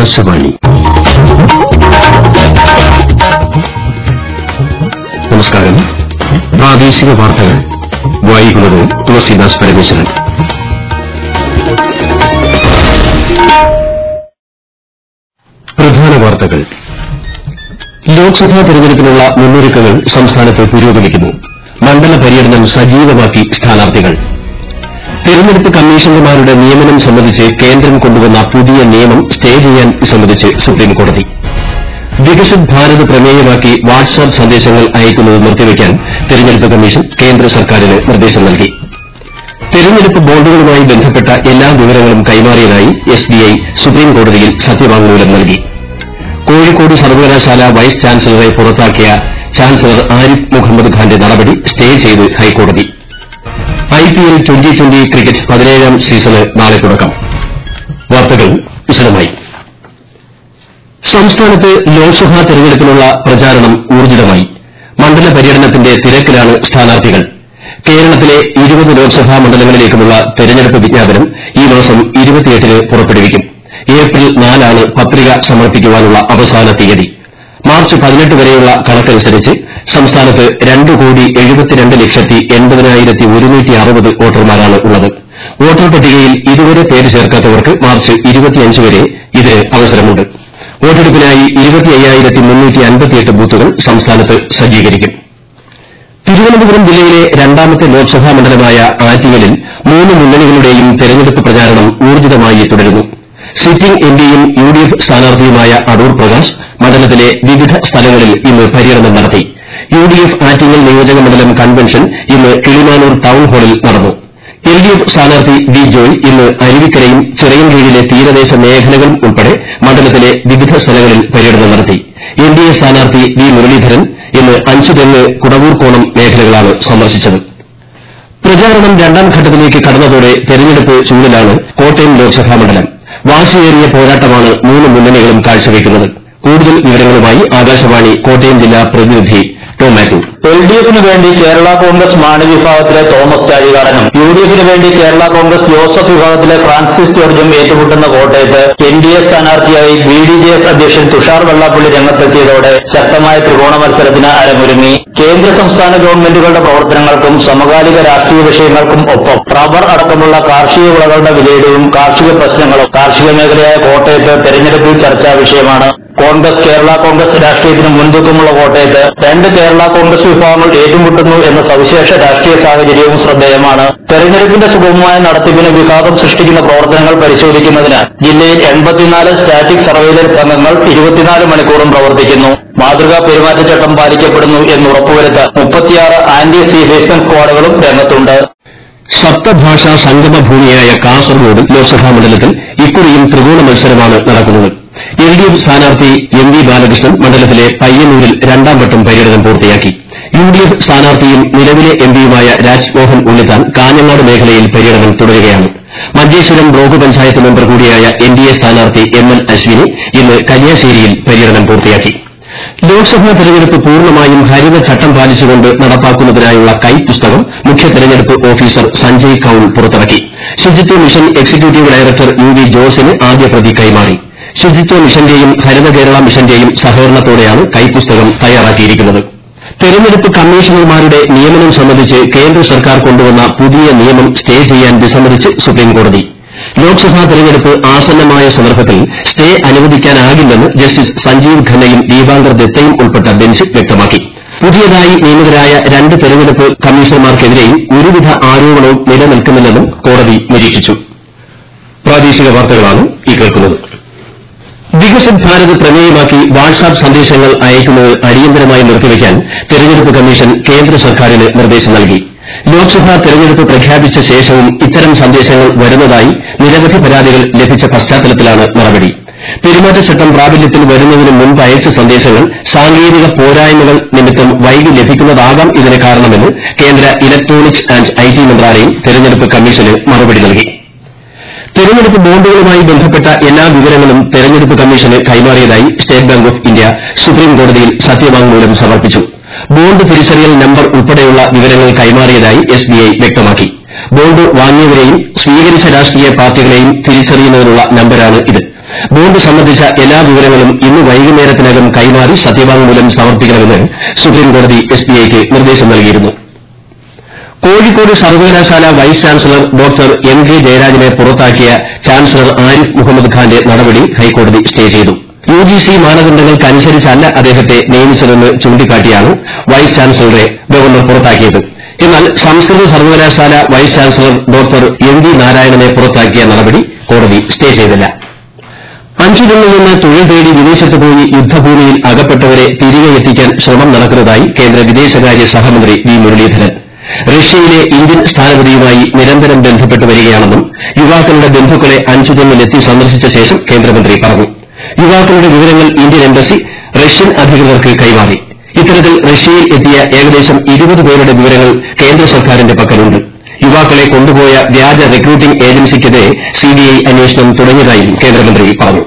ആകാശവാണി നമസ്കാരം പ്രാദേശിക വാർത്തകൾ വായിക്കുന്നത് തുളസീദാസ് പരമേശ്വരൻ പ്രധാന വാർത്തകൾ ലോക്സഭാ തെരഞ്ഞെടുപ്പിനുള്ള മുന്നൊരുക്കങ്ങൾ സംസ്ഥാനത്ത് പുരോഗമിക്കുന്നു മണ്ഡല പര്യടനം സജീവമാക്കി സ്ഥാനാർത്ഥികൾ തെരഞ്ഞെടുപ്പ് കമ്മീഷണർമാരുടെ നിയമനം സംബന്ധിച്ച് കേന്ദ്രം കൊണ്ടുവന്ന പുതിയ നിയമം സ്റ്റേ ചെയ്യാൻ സംബന്ധിച്ച് സുപ്രീംകോടതി വികസിത് ഭാരത് പ്രമേയമാക്കി വാട്സ്ആപ്പ് സന്ദേശങ്ങൾ അയക്കുന്നത് നിർത്തിവയ്ക്കാൻ തെരഞ്ഞെടുപ്പ് കമ്മീഷൻ കേന്ദ്ര സർക്കാരിന് നിർദ്ദേശം നൽകി തെരഞ്ഞെടുപ്പ് ബോണ്ടുകളുമായി ബന്ധപ്പെട്ട എല്ലാ വിവരങ്ങളും കൈമാറിയതായി എസ്ബിഐ സുപ്രീംകോടതിയിൽ സത്യവാങ്മൂലം നൽകി കോഴിക്കോട് സർവകലാശാല വൈസ് ചാൻസലറെ പുറത്താക്കിയ ചാൻസലർ ആരിഫ് മുഹമ്മദ് ഖാന്റെ നടപടി സ്റ്റേ ചെയ്ത് ഹൈക്കോടതി ഐപിഎൽ ട്വന്റി ട്വന്റി ക്രിക്കറ്റ് പതിനേഴാം സീസണ് നാളെ തുടക്കം വാർത്തകൾ വിശദമായി സംസ്ഥാനത്ത് ലോക്സഭാ തെരഞ്ഞെടുപ്പിനുള്ള പ്രചാരണം ഊർജ്ജിതമായി മണ്ഡല പര്യടനത്തിന്റെ തിരക്കിലാണ് സ്ഥാനാർത്ഥികൾ കേരളത്തിലെ ഇരുപത് ലോക്സഭാ മണ്ഡലങ്ങളിലേക്കുമുള്ള തെരഞ്ഞെടുപ്പ് വിജ്ഞാപനം ഈ മാസം ഇരുപത്തിയെട്ടിന് പുറപ്പെടുവിക്കും ഏപ്രിൽ നാലാണ് പത്രിക സമർപ്പിക്കുവാനുള്ള അവസാന തീയതി മാർച്ച് പതിനെട്ട് വരെയുള്ള കണക്കനുസരിച്ച് സംസ്ഥാനത്ത് രണ്ട് കോടി എഴുപത്തിരണ്ട് ലക്ഷത്തി എൺപതിനായിരത്തി ഒരുന്നൂറ്റി അറുപത് വോട്ടർമാരാണ് ഉള്ളത് വോട്ടർ പട്ടികയിൽ ഇതുവരെ പേര് ചേർക്കാത്തവർക്ക് മാർച്ച് ഇരുപത്തിയഞ്ച് വരെ ഇതിന് അവസരമുണ്ട് വോട്ടെടുപ്പിനായി ഇരുപത്തി അയ്യായിരത്തി മുന്നൂറ്റി അൻപത്തിയെട്ട് ബൂത്തുകൾ സംസ്ഥാനത്ത് സജ്ജീകരിക്കും തിരുവനന്തപുരം ജില്ലയിലെ രണ്ടാമത്തെ ലോക്സഭാ മണ്ഡലമായ ആറ്റിങ്ങലിൽ മൂന്ന് മുന്നണികളുടെയും തെരഞ്ഞെടുപ്പ് പ്രചാരണം ഊർജ്ജിതമായി തുടരുന്നു സിറ്റിംഗ് എംപിയും യു ഡി എഫ് സ്ഥാനാർത്ഥിയുമായ അടൂർ പ്രകാശ് മണ്ഡലത്തിലെ വിവിധ സ്ഥലങ്ങളിൽ ഇന്ന് പര്യടനം നടത്തി യു ഡി എഫ് ആറ്റിങ്ങൽ നിയോജക മണ്ഡലം കൺവെൻഷൻ ഇന്ന് കിളിമാനൂർ ടൌൺ ഹാളിൽ നടന്നു എൽ ഡി എഫ് സ്ഥാനാർത്ഥി വി ജോയ് ഇന്ന് അരുവിക്കരയും ചിറയൻകീഴിലെ തീരദേശ മേഖലകളും ഉൾപ്പെടെ മണ്ഡലത്തിലെ വിവിധ സ്ഥലങ്ങളിൽ പര്യടനം നടത്തി എൻ ഡി എ സ്ഥാനാർത്ഥി വി മുരളീധരൻ ഇന്ന് അഞ്ചുതെങ്ങ് കുടവൂർക്കോണം മേഖലകളാണ് സന്ദർശിച്ചത് പ്രചാരണം രണ്ടാം ഘട്ടത്തിലേക്ക് കടന്നതോടെ തെരഞ്ഞെടുപ്പ് ചൂടിലാണ് കോട്ടയം ലോക്സഭാ മണ്ഡലം വാശിയേറിയ പോരാട്ടമാണ് മൂന്ന് മുന്നണികളും കാഴ്ചവെക്കുന്നത് കൂടുതൽ വിവരങ്ങളുമായി ആകാശവാണി കോട്ടയം ജില്ലാ പ്രതിനിധി ടോം മാത്യു എൽ ഡി എഫിന് വേണ്ടി കേരള കോൺഗ്രസ് മാണി വിഭാഗത്തിലെ തോമസ് ചാഴികാടനും യു ഡി എഫിന് വേണ്ടി കേരള കോൺഗ്രസ് ജോസഫ് വിഭാഗത്തിലെ ഫ്രാൻസിസ് ജോർജും ഏറ്റുമുട്ടുന്ന കോട്ടയത്ത് എൻ ഡി എ സ്ഥാനാർത്ഥിയായി ബി ഡി ജെ എഫ് അധ്യക്ഷൻ തുഷാർ വെള്ളാപ്പള്ളി രംഗത്തെത്തിയതോടെ ശക്തമായ ത്രികോണ മത്സരത്തിന് അരങ്ങൊരുങ്ങി കേന്ദ്ര സംസ്ഥാന ഗവൺമെന്റുകളുടെ പ്രവർത്തനങ്ങൾക്കും സമകാലിക രാഷ്ട്രീയ വിഷയങ്ങൾക്കും ഒപ്പം റബ്ബർ അടക്കമുള്ള കാർഷിക വിളകളുടെ വിലയിടവും കാർഷിക പ്രശ്നങ്ങളും കാർഷിക മേഖലയായ കോട്ടയത്ത് തെരഞ്ഞെടുപ്പിൽ ചർച്ചാ വിഷയമാണ് കോൺഗ്രസ് കേരള കോൺഗ്രസ് രാഷ്ട്രീയത്തിന് മുൻതൂക്കമുള്ള കോട്ടയത്ത് രണ്ട് കേരള കോൺഗ്രസ് വിഭാഗങ്ങൾ ഏറ്റുമുട്ടുന്നു എന്ന സവിശേഷ രാഷ്ട്രീയ സാഹചര്യവും ശ്രദ്ധേയമാണ് തെരഞ്ഞെടുപ്പിന്റെ സുഗമമായ നടത്തിപ്പിന് വിഘാതം സൃഷ്ടിക്കുന്ന പ്രവർത്തനങ്ങൾ പരിശോധിക്കുന്നതിന് ജില്ലയിൽ എൺപത്തിനാല് സ്റ്റാറ്റിക് സർവൈലൻസ് സംഘങ്ങൾ ഇരുപത്തിനാല് മണിക്കൂറും പ്രവർത്തിക്കുന്നു മാതൃകാ പെരുമാറ്റച്ചട്ടം പാലിക്കപ്പെടുന്നു എന്ന് ഉറപ്പുവരുത്താൻ മുപ്പത്തിയാറ് ആന്റി സീഫേസ്മെന്റ് സ്ക്വാഡുകളും രംഗത്തുണ്ട് സപ്തഭാഷാ സംഗമഭൂമിയായ കാസർഗോഡ് ലോക്സഭാ മണ്ഡലത്തിൽ ഇക്കുറിയും ത്രികോണ മത്സരമാണ് നടക്കുന്നത് എൽ ഡി എഫ് സ്ഥാനാർത്ഥി എം വി ബാലകൃഷ്ണൻ മണ്ഡലത്തിലെ പയ്യന്നൂരിൽ രണ്ടാം വട്ടം പര്യടനം പൂർത്തിയാക്കി യു ഡി എഫ് സ്ഥാനാർത്ഥിയും നിലവിലെ എംപിയുമായ രാജ്മോഹൻ ഉണ്ണിത്താൻ കാഞ്ഞങ്ങാട് മേഖലയിൽ പര്യടനം തുടരുകയാണ് മഞ്ചേശ്വരം ബ്ലോക്ക് പഞ്ചായത്ത് മെമ്പർ കൂടിയായ എൻ ഡി എ സ്ഥാനാർത്ഥി എം എൽ അശ്വിനി ഇന്ന് കല്യാശ്ശേരിയിൽ പര്യടനം പൂർത്തിയാക്കി ലോക്സഭാ തെരഞ്ഞെടുപ്പ് പൂർണ്ണമായും ഹരിത ചട്ടം പാലിച്ചുകൊണ്ട് നടപ്പാക്കുന്നതിനായുള്ള കൈപ്പുസ്തകം മുഖ്യ തെരഞ്ഞെടുപ്പ് ഓഫീസർ സഞ്ജയ് കൌൾ പുറത്തിറക്കി ശുചിത്വ mission executive director U V ജോസിന് ആദ്യ പ്രതി കൈമാറി ശുചിത്വ മിഷന്റെയും ഹരിത കേരള മിഷന്റെയും സഹകരണത്തോടെയാണ് കൈപ്പുസ്തകം തയ്യാറാക്കിയിരിക്കുന്നത് തെരഞ്ഞെടുപ്പ് കമ്മീഷണർമാരുടെ നിയമനം സംബന്ധിച്ച് കേന്ദ്ര സർക്കാർ കൊണ്ടുവന്ന പുതിയ നിയമം സ്റ്റേ ചെയ്യാൻ വിസമ്മതിച്ച് സുപ്രീംകോടതി ലോക്സഭാ തെരഞ്ഞെടുപ്പ് ആസന്നമായ സന്ദർഭത്തിൽ സ്റ്റേ അനുവദിക്കാനാകില്ലെന്ന് ജസ്റ്റിസ് സഞ്ജീവ് ഖന്നയും ദീപാങ്കർ ദത്തയും ഉൾപ്പെട്ട ബെഞ്ച് വ്യക്തമാക്കി പുതിയതായി നിയമിതരായ രണ്ട് തെരഞ്ഞെടുപ്പ് കമ്മീഷണർമാർക്കെതിരെയും ഒരുവിധ ആരോപണവും നിലനിൽക്കുന്നില്ലെന്നും കോടതി നിരീക്ഷിച്ചു പ്രാദേശിക വാർത്തകളാണ് ഈ കേൾക്കുന്നത് വികസിത് ഭാരത് പ്രമേയമാക്കി വാട്സ്ആപ്പ് സന്ദേശങ്ങൾ അയക്കുന്നത് അടിയന്തരമായി നിർത്തിവയ്ക്കാൻ തെരഞ്ഞെടുപ്പ് കമ്മീഷൻ കേന്ദ്ര സർക്കാരിന് നിർദ്ദേശം നൽകി ലോക്സഭാ തെരഞ്ഞെടുപ്പ് പ്രഖ്യാപിച്ച ശേഷവും ഇത്തരം സന്ദേശങ്ങൾ വരുന്നതായി നിരവധി പരാതികൾ ലഭിച്ച പശ്ചാത്തലത്തിലാണ് നടപടി പെരുമാറ്റച്ചട്ടം പ്രാബല്യത്തിൽ വരുന്നതിന് മുമ്പ് അയച്ച സന്ദേശങ്ങൾ സാങ്കേതിക പോരായ്മകൾ നിമിത്തം വൈകി ലഭിക്കുന്നതാകാം ഇതിന് കാരണമെന്ന് കേന്ദ്ര ഇലക്ട്രോണിക്സ് ആന്റ് ഐ ടി മന്ത്രാലയം തെരഞ്ഞെടുപ്പ് കമ്മീഷന് മറുപടി നൽകി തെരഞ്ഞെടുപ്പ് ബോണ്ടുകളുമായി ബന്ധപ്പെട്ട എല്ലാ വിവരങ്ങളും തെരഞ്ഞെടുപ്പ് കമ്മീഷന് കൈമാറിയതായി സ്റ്റേറ്റ് ബാങ്ക് ഓഫ് ഇന്ത്യ സുപ്രീംകോടതിയിൽ സത്യവാങ്മൂലം സമർപ്പിച്ചു ബോണ്ട് തിരിച്ചറിയൽ നമ്പർ ഉൾപ്പെടെയുള്ള വിവരങ്ങൾ കൈമാറിയതായി എസ്ബിഐ വ്യക്തമാക്കി ബോണ്ട് വാങ്ങിയവരെയും സ്വീകരിച്ച രാഷ്ട്രീയ പാർട്ടികളെയും തിരിച്ചറിയുന്നതിനുള്ള നമ്പരാണ് ഇത് ബോണ്ട് സംബന്ധിച്ച എല്ലാ വിവരങ്ങളും ഇന്ന് വൈകുന്നേരത്തിനകം കൈമാറി സത്യവാങ്മൂലം സമർപ്പിക്കണമെന്ന് സുപ്രീംകോടതി എസ്ബിഐക്ക് നിർദ്ദേശം നൽകിയിരുന്നു കോഴിക്കോട് സർവകലാശാല vice chancellor doctor M K ജയരാജനെ പുറത്താക്കിയ ചാൻസലർ ആരിഫ് മുഹമ്മദ് ഖാന്റെ നടപടി ഹൈക്കോടതി സ്റ്റേ ചെയ്തു യുജിസി മാനദണ്ഡങ്ങൾക്കനുസരിച്ചല്ല അദ്ദേഹത്തെ നിയമിച്ചതെന്ന് ചൂണ്ടിക്കാട്ടിയാണ് വൈസ് ചാൻസലറെ ഗവർണർ പുറത്താക്കിയത് എന്നാൽ സംസ്കൃത സർവകലാശാല vice chancellor doctor M V നാരായണനെ പുറത്താക്കിയ നടപടി കോടതി സ്റ്റേ ചെയ്തില്ല അഞ്ചുകളിൽ നിന്ന് തൊഴിൽ തേടി വിദേശത്ത് പോയി യുദ്ധഭൂമിയിൽ അകപ്പെട്ടവരെ തിരികെ എത്തിക്കാൻ ശ്രമം നടക്കുന്നതായി കേന്ദ്ര വിദേശകാര്യ സഹമന്ത്രി വി മുരളീധരൻ റഷ്യയിലെ ഇന്ത്യൻ സ്ഥാനപതിയുമായി നിരന്തരം ബന്ധപ്പെട്ട് വരികയാണെന്നും യുവാക്കളുടെ ബന്ധുക്കളെ അഞ്ചുതെങ്ങിലെത്തി സന്ദർശിച്ച ശേഷം കേന്ദ്രമന്ത്രി പറഞ്ഞു യുവാക്കളുടെ വിവരങ്ങൾ ഇന്ത്യൻ എംബസി റഷ്യൻ അധികൃതർക്ക് കൈമാറി ഇത്തരത്തിൽ റഷ്യയിൽ എത്തിയ ഏകദേശം ഇരുപത് പേരുടെ വിവരങ്ങൾ കേന്ദ്ര സർക്കാരിന്റെ പക്കലുണ്ട് യുവാക്കളെ കൊണ്ടുപോയ വ്യാജ റിക്രൂട്ടിംഗ് ഏജൻസിക്കെതിരെ സിബിഐ അന്വേഷണം തുടങ്ങിയതായും കേന്ദ്രമന്ത്രി പറഞ്ഞു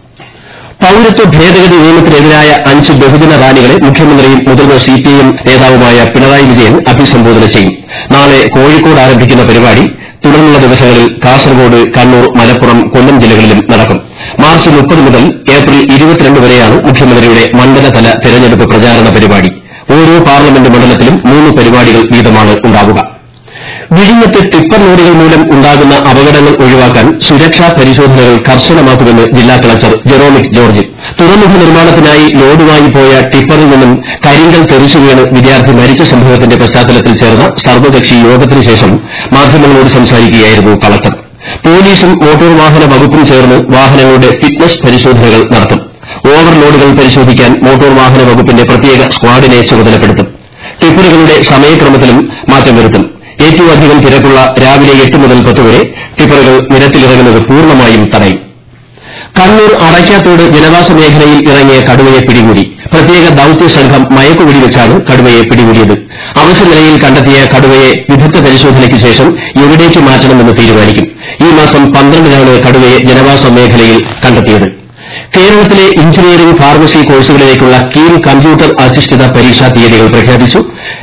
പൌരത്വ ഭേദഗതി നിയമത്തിനെതിരായ അഞ്ച് ബഹുജന റാലികളെ മുഖ്യമന്ത്രിയും മുതിർന്ന സിപിഐഎം നേതാവുമായ പിണറായി വിജയൻ അഭിസംബോധന ചെയ്യും നാളെ കോഴിക്കോട് ആരംഭിക്കുന്ന പരിപാടി തുടർന്നുള്ള ദിവസങ്ങളിൽ കാസർഗോഡ് കണ്ണൂർ മലപ്പുറം കൊല്ലം ജില്ലകളിലും നടക്കും മാർച്ച് മുപ്പത് മുതൽ ഏപ്രിൽ ഇരുപത്തിരണ്ട് വരെയാണ് മുഖ്യമന്ത്രിയുടെ മണ്ഡലതല തെരഞ്ഞെടുപ്പ് പ്രചാരണ പരിപാടി ഓരോ പാർലമെന്റ് മണ്ഡലത്തിലും മൂന്ന് പരിപാടികൾ വീതമാണ് ഉണ്ടാവുക വിഴിഞ്ഞത്ത് ടിപ്പർ ലോറികൾ മൂലം ഉണ്ടാകുന്ന അപകടങ്ങൾ ഒഴിവാക്കാൻ സുരക്ഷാ പരിശോധനകൾ കർശനമാക്കുമെന്ന് ജില്ലാ കളക്ടർ ജെറോമിക് ജോർജ് തുറമുഖ നിർമ്മാണത്തിനായി ലോഡുമായി പോയ ടിപ്പറിൽ നിന്നും കരിങ്കൽ തെറിച്ചു വീണ് വിദ്യാർത്ഥി മരിച്ച സംഭവത്തിന്റെ പശ്ചാത്തലത്തിൽ ചേർന്ന സർവകക്ഷി യോഗത്തിനു ശേഷം മാധ്യമങ്ങളോട് സംസാരിക്കുകയായിരുന്നു കളക്ടർ പോലീസും മോട്ടോർ വാഹന വകുപ്പും ചേർന്ന് വാഹനങ്ങളുടെ ഫിറ്റ്നസ് പരിശോധനകൾ നടത്തും ഓവർലോഡുകൾ പരിശോധിക്കാൻ മോട്ടോർ വാഹന വകുപ്പിന്റെ പ്രത്യേക സ്ക്വാഡിനെ ചുമതലപ്പെടുത്തും ടിപ്പറുകളുടെ സമയക്രമത്തിലും മാറ്റം വരുത്തും ഏറ്റവും അധികം തിരക്കുള്ള രാവിലെ എട്ട് മുതൽ പത്ത് വരെ ടിപ്പറുകൾ നിരത്തിലിറങ്ങുന്നത് പൂർണ്ണമായും തടയും കണ്ണൂർ അടയ്ക്കാത്തോട് ജനവാസ മേഖലയിൽ ഇറങ്ങിയ കടുവയെ പിടികൂടി പ്രത്യേക ദൌത്യ സംഘം മയക്കുവെടി വെച്ചാണ് കടുവയെ പിടികൂടിയത് അവശ നിലയിൽ കണ്ടെത്തിയ കടുവയെ വിദഗ്ധ പരിശോധനയ്ക്ക് ശേഷം എവിടേക്ക് മാറ്റണമെന്ന് തീരുമാനിക്കും ഈ മാസം പന്ത്രണ്ടിനാണ് കടുവയെ ജനവാസ മേഖലയിൽ കണ്ടെത്തിയത് കേരളത്തിലെ എഞ്ചിനീയറിംഗ് ഫാർമസി കോഴ്സുകളിലേക്കുള്ള കീം കമ്പ്യൂട്ടർ അധിഷ്ഠിത പരീക്ഷാ തീയതികൾ പ്രഖ്യാപിച്ചു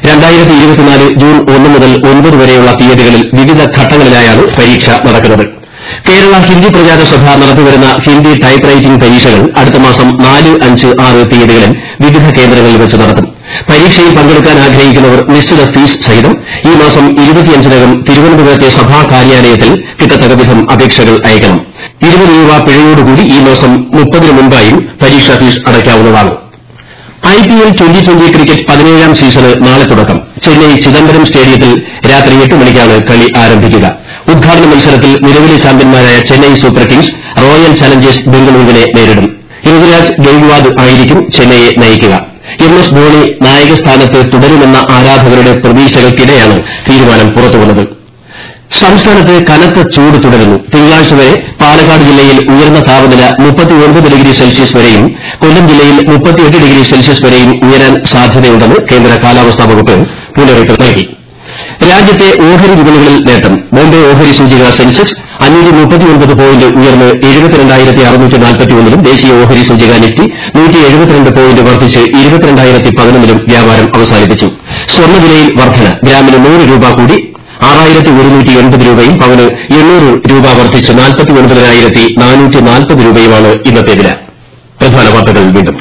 ജൂൺ ഒന്ന് മുതൽ ഒൻപത് വരെയുള്ള തീയതികളിൽ വിവിധ ഘട്ടങ്ങളിലായാണ് പരീക്ഷ നടക്കുന്നത് കേരള ഹിന്ദി പ്രചാര സഭ നടത്തിവരുന്ന ഹിന്ദി ടൈപ്പ് റൈറ്റിംഗ് പരീക്ഷകൾ അടുത്ത മാസം നാല് അഞ്ച് ആറ് തീയതികളിൽ വിവിധ കേന്ദ്രങ്ങളിൽ വെച്ച് നടത്തും പരീക്ഷയിൽ പങ്കെടുക്കാൻ ആഗ്രഹിക്കുന്നവർ നിശ്ചിത ഫീസ് സഹിതം ഈ മാസം ഇരുപത്തിയഞ്ചിനകം തിരുവനന്തപുരത്തെ സഭാ കാര്യാലയത്തിൽ കിട്ടത്തക്ക വിധം അപേക്ഷകൾ അയക്കണം ഇരുപത് രൂപ പിഴയോടുകൂടി ഈ മാസം മുപ്പതിന് മുൻപായും പരീക്ഷാ ഫീസ് അടയ്ക്കാവുന്നതാണ് ഐപിഎൽ ട്വന്റി ട്വന്റി ക്രിക്കറ്റ് പതിനേഴാം സീസണ് നാളെ തുടക്കം ചെന്നൈ ചിദംബരം സ്റ്റേഡിയത്തിൽ രാത്രി എട്ട് മണിക്കാണ് കളി ആരംഭിക്കുക ഉദ്ഘാടന മത്സരത്തിൽ നിലവിലെ ചാമ്പ്യന്മാരായ Chennai Super Kings Royal Challengers ബംഗളൂരുവിനെ നേരിടും ഋതുരാജ് ഗെയ്ക്വാദ് ആയിരിക്കും ചെന്നൈയെ നയിക്കുക എം എസ് ധോണി നായകസ്ഥാനത്ത് തുടരുമെന്ന ആരാധകരുടെ പ്രതീക്ഷകൾക്കിടെയാണ് തീരുമാനം പുറത്തുവന്നത് സംസ്ഥാനത്ത് കനത്ത ചൂട് തുടരുന്നു തിങ്കളാഴ്ച വരെ പാലക്കാട് ജില്ലയിൽ ഉയർന്ന താപനില ഡിഗ്രി സെൽഷ്യസ് വരെയും കൊല്ലം ജില്ലയിൽ ഡിഗ്രി സെൽഷ്യസ് വരെയും ഉയരാൻ സാധ്യതയുണ്ടെന്ന് കേന്ദ്ര കാലാവസ്ഥാ വകുപ്പ് മുന്നറിയിപ്പ് നൽകി രാജ്യത്തെ ഓഹരി വിപണികളിൽ നേട്ടം ബോംബെ ഓഹരി സൂചിക സെൻസെക്സ് പോയിന്റ് ഉയർന്ന് ലും ദേശീയ ഓഹരി സൂചിക നിഫ്റ്റി പോയിന്റ് വർദ്ധിച്ച് ലും വ്യാപാരം അവസാനിപ്പിച്ചു സ്വർണ്ണവിലയിൽ വർദ്ധന ഗ്രാമിന് നൂറ് രൂപ കൂടി ആറായിരത്തി ഒരുന്നൂറ്റി എൺപത് രൂപയും പവന് എണ്ണൂറ് രൂപ വർദ്ധിച്ച് നാൽപ്പത്തി ഒൻപതിനായിരത്തി നാനൂറ്റി നാൽപ്പത് രൂപയുമാണ് ഇന്നത്തെ വില പ്രധാന വാർത്തകൾ വീണ്ടും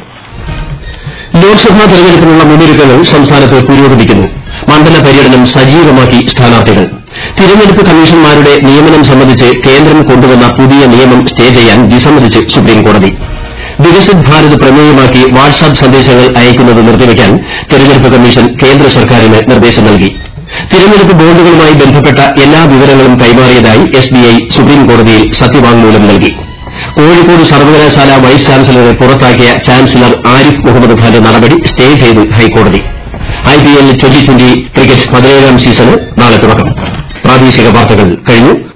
ലോക്സഭാ തെരഞ്ഞെടുപ്പിനുള്ള മുന്നൊരുക്കങ്ങൾ സംസ്ഥാനത്ത് പുരോഗമിക്കുന്നു മണ്ഡല പര്യടനം സജീവമാക്കി സ്ഥാനാർത്ഥികൾ തിരഞ്ഞെടുപ്പ് കമ്മീഷന്മാരുടെ നിയമനം സംബന്ധിച്ച് കേന്ദ്രം കൊണ്ടുവന്ന പുതിയ നിയമം സ്റ്റേ ചെയ്യാൻ വിസമ്മതിച്ച് സുപ്രീംകോടതി വികസിത് ഭാരത് പ്രമേയമാക്കി വാട്സാപ്പ് സന്ദേശങ്ങൾ അയക്കുന്നത് നിർത്തിവയ്ക്കാൻ തെരഞ്ഞെടുപ്പ് കമ്മീഷൻ കേന്ദ്ര സർക്കാരിന് നിർദ്ദേശം നൽകി തിരഞ്ഞെടുപ്പ് ബോണ്ടുകളുമായി ബന്ധപ്പെട്ട എല്ലാ വിവരങ്ങളും കൈമാറിയതായി എസ്ബിഐ സുപ്രീംകോടതിയിൽ സത്യവാങ്മൂലം നൽകി കോഴിക്കോട് സർവകലാശാല വൈസ് ചാൻസലറെ പുറത്താക്കിയ ചാൻസലർ ആരിഫ് മുഹമ്മദ് ഖാന്റെ നടപടി സ്റ്റേ ചെയ്ത് ഹൈക്കോടതി ഐപിഎൽ ട്വന്റി ട്വന്റി ക്രിക്കറ്റ് പതിനേഴാം സീസണ് നാളെ തുടക്കം പ്രാദേശിക വാർത്തകൾ കഴിഞ്ഞു